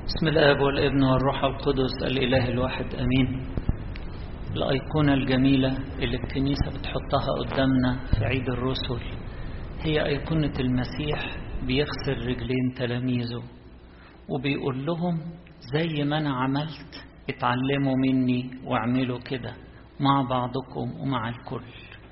بسم الاب والابن والروح القدس الاله الواحد امين الايقونه الجميله اللي الكنيسه بتحطها قدامنا في عيد الرسل هي ايقونه المسيح بيغسل رجلين تلاميذه وبيقول لهم زي ما انا عملت اتعلموا مني واعملوا كده مع بعضكم ومع الكل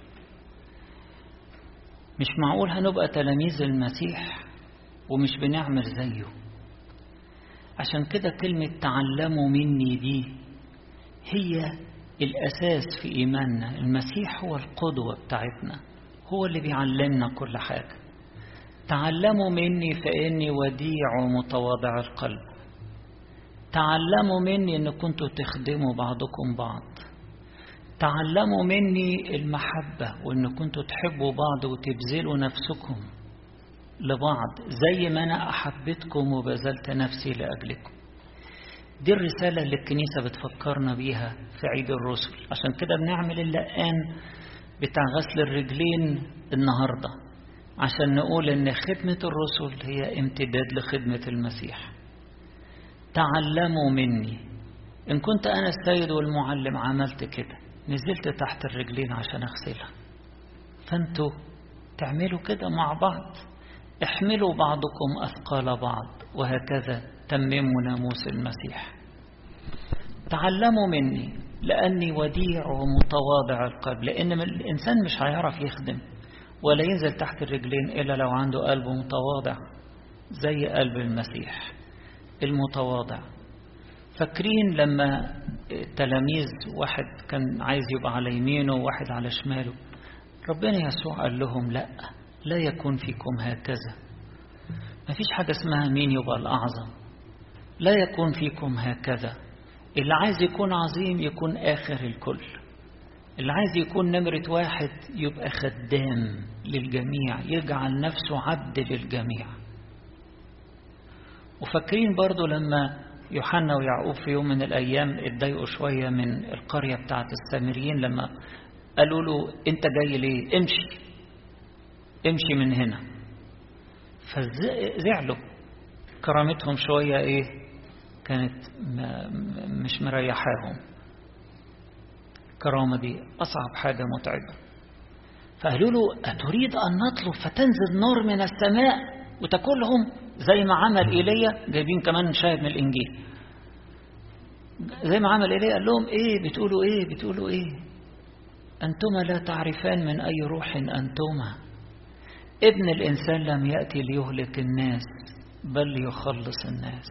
مش معقول هنبقى تلاميذ المسيح ومش بنعمل زيه عشان كده كلمة تعلموا مني دي هي الأساس في إيماننا المسيح هو القدوة بتاعتنا هو اللي بيعلمنا كل حاجة تعلموا مني فإني وديع ومتواضع القلب تعلموا مني إن كنتوا تخدموا بعضكم بعض تعلموا مني المحبة وإن كنتوا تحبوا بعض وتبذلوا نفسكم لبعض زي ما أنا أحبتكم وبذلت نفسي لأجلكم دي الرسالة اللي الكنيسة بتفكرنا بيها في عيد الرسل عشان كده بنعمل اللقان بتاع غسل الرجلين النهاردة عشان نقول إن خدمة الرسل هي امتداد لخدمة المسيح تعلموا مني إن كنت أنا السيد والمعلم عملت كده نزلت تحت الرجلين عشان أغسلها فأنتوا تعملوا كده مع بعض احملوا بعضكم أثقال بعض وهكذا تمموا ناموس المسيح تعلموا مني لأني وديع ومتواضع القلب لأن الإنسان مش هيعرف يخدم ولا ينزل تحت الرجلين إلا لو عنده قلب متواضع زي قلب المسيح المتواضع فاكرين لما التلاميذ واحد كان عايز يبقى على يمينه وواحد على شماله ربنا يسوع قال لهم لا لا يكون فيكم هكذا ما فيش حاجة اسمها مين يبقى الأعظم لا يكون فيكم هكذا اللي عايز يكون عظيم يكون آخر الكل اللي عايز يكون نمرة واحد يبقى خدام للجميع يجعل نفسه عبد للجميع وفاكرين برضو لما يوحنا ويعقوب في يوم من الأيام اتضايقوا شوية من القرية بتاعت السامريين لما قالوا له انت جاي ليه امشي امشي من هنا فزعلوا كرامتهم شوية ايه كانت مش مريحاهم الكرامة دي أصعب حاجة متعبة فقالوا له أتريد أن نطلب فتنزل نار من السماء وتاكلهم زي ما عمل إيليا جايبين كمان شاهد من الإنجيل زي ما عمل إيليا قال لهم إيه بتقولوا إيه بتقولوا إيه أنتما لا تعرفان من أي روح أنتما ابن الإنسان لم يأتي ليهلك الناس بل ليخلص الناس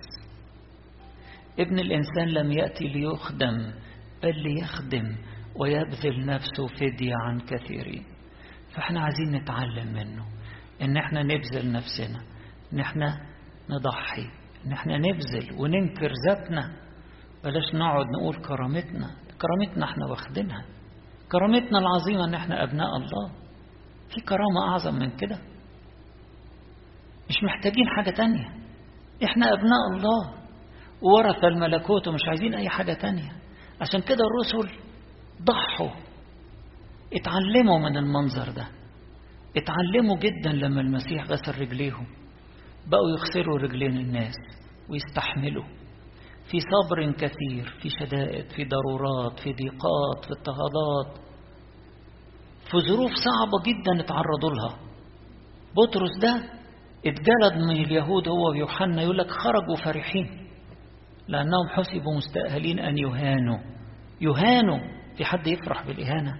ابن الإنسان لم يأتي ليخدم بل ليخدم ويبذل نفسه فدية عن كثيرين فاحنا عايزين نتعلم منه ان احنا نبذل نفسنا ان احنا نضحي ان احنا نبذل وننكر ذاتنا بلاش نقعد نقول كرامتنا كرامتنا احنا واخدينها كرامتنا العظيمة ان احنا ابناء الله في كرامة اعظم من كده مش محتاجين حاجة تانية احنا ابناء الله ورث الملكوت ومش عايزين اي حاجة تانية عشان كده الرسل ضحوا اتعلموا من المنظر ده اتعلموا جدا لما المسيح غسل رجليهم بقوا يغسلوا رجلين الناس ويستحملوا في صبر كثير في شدائد في ضرورات في ضيقات في اضطهادات في ظروف صعبة جدا اتعرضوا لها بطرس ده اتجلد من اليهود هو ويوحنا يقول لك خرجوا فرحين لأنهم حسبوا مستأهلين أن يهانوا يهانوا في حد يفرح بالإهانة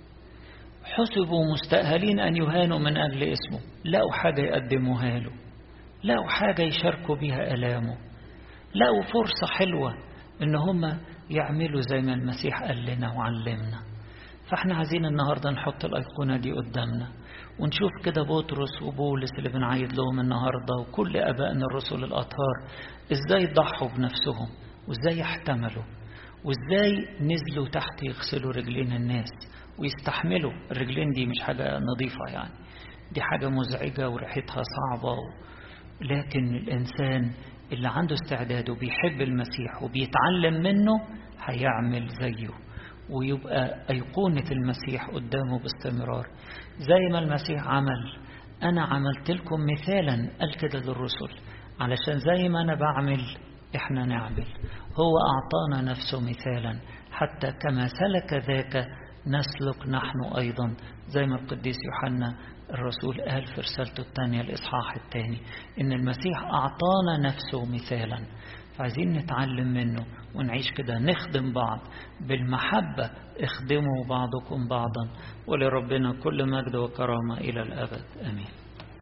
حسبوا مستأهلين أن يهانوا من أجل اسمه لقوا حاجة يقدموها له لقوا حاجة يشاركوا بها ألامه لقوا فرصة حلوة إن هم يعملوا زي ما المسيح قال لنا وعلمنا فاحنا عايزين النهاردة نحط الأيقونة دي قدامنا ونشوف كده بطرس وبولس اللي بنعيد لهم النهاردة وكل أبائنا الرسل الأطهار إزاي ضحوا بنفسهم وإزاي احتملوا وإزاي نزلوا تحت يغسلوا رجلين الناس ويستحملوا الرجلين دي مش حاجة نظيفة يعني دي حاجة مزعجة وريحتها صعبة لكن الإنسان اللي عنده استعداد وبيحب المسيح وبيتعلم منه هيعمل زيه ويبقى أيقونة المسيح قدامه باستمرار زي ما المسيح عمل أنا عملت لكم مثالا قال كده للرسل علشان زي ما أنا بعمل احنا نعمل هو أعطانا نفسه مثالا حتى كما سلك ذاك نسلك نحن أيضا زي ما القديس يوحنا الرسول قال في رسالته الثانية الإصحاح الثاني إن المسيح أعطانا نفسه مثالا فعايزين نتعلم منه ونعيش كده نخدم بعض بالمحبة اخدموا بعضكم بعضا ولربنا كل مجد وكرامة إلى الأبد آمين